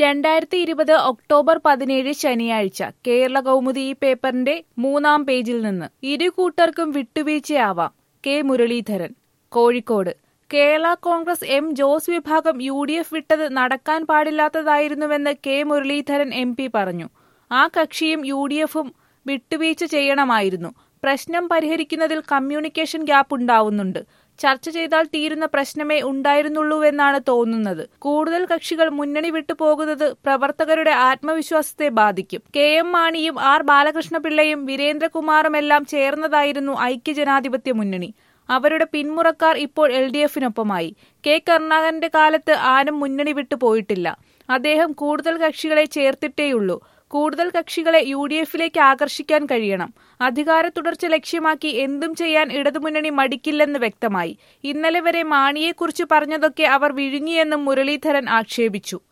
രണ്ടായിരത്തി ഇരുപത് ഒക്ടോബർ പതിനേഴ് ശനിയാഴ്ച കേരള കൗമുദി ഈ പേപ്പറിന്റെ മൂന്നാം പേജിൽ നിന്ന് ഇരു കൂട്ടർക്കും വിട്ടുവീഴ്ചയാവാം കെ മുരളീധരൻ കോഴിക്കോട് കേരള കോൺഗ്രസ് എം ജോസ് വിഭാഗം യു ഡി എഫ് വിട്ടത് നടക്കാൻ പാടില്ലാത്തതായിരുന്നുവെന്ന് കെ മുരളീധരൻ എം പി പറഞ്ഞു ആ കക്ഷിയും യു ഡി എഫും വിട്ടുവീഴ്ച ചെയ്യണമായിരുന്നു പ്രശ്നം പരിഹരിക്കുന്നതിൽ കമ്മ്യൂണിക്കേഷൻ ഗ്യാപ്പ് ഉണ്ടാവുന്നുണ്ട് ചർച്ച ചെയ്താൽ തീരുന്ന പ്രശ്നമേ ഉണ്ടായിരുന്നുള്ളൂവെന്നാണ് തോന്നുന്നത് കൂടുതൽ കക്ഷികൾ മുന്നണി വിട്ടു പോകുന്നത് പ്രവർത്തകരുടെ ആത്മവിശ്വാസത്തെ ബാധിക്കും കെ എം മാണിയും ആർ ബാലകൃഷ്ണപിള്ളയും വീരേന്ദ്രകുമാറുമെല്ലാം ചേർന്നതായിരുന്നു ഐക്യജനാധിപത്യ മുന്നണി അവരുടെ പിന്മുറക്കാർ ഇപ്പോൾ എൽ ഡി എഫിനൊപ്പമായി കെ കരുണാകരന്റെ കാലത്ത് ആരും മുന്നണി വിട്ടു പോയിട്ടില്ല അദ്ദേഹം കൂടുതൽ കക്ഷികളെ ചേർത്തിട്ടേയുള്ളൂ കൂടുതൽ കക്ഷികളെ യു ഡി എഫിലേക്ക് ആകർഷിക്കാൻ കഴിയണം അധികാര തുടർച്ച ലക്ഷ്യമാക്കി എന്തും ചെയ്യാൻ ഇടതുമുന്നണി മടിക്കില്ലെന്ന് വ്യക്തമായി ഇന്നലെ വരെ മാണിയെക്കുറിച്ച് പറഞ്ഞതൊക്കെ അവർ വിഴുങ്ങിയെന്നും മുരളീധരൻ ആക്ഷേപിച്ചു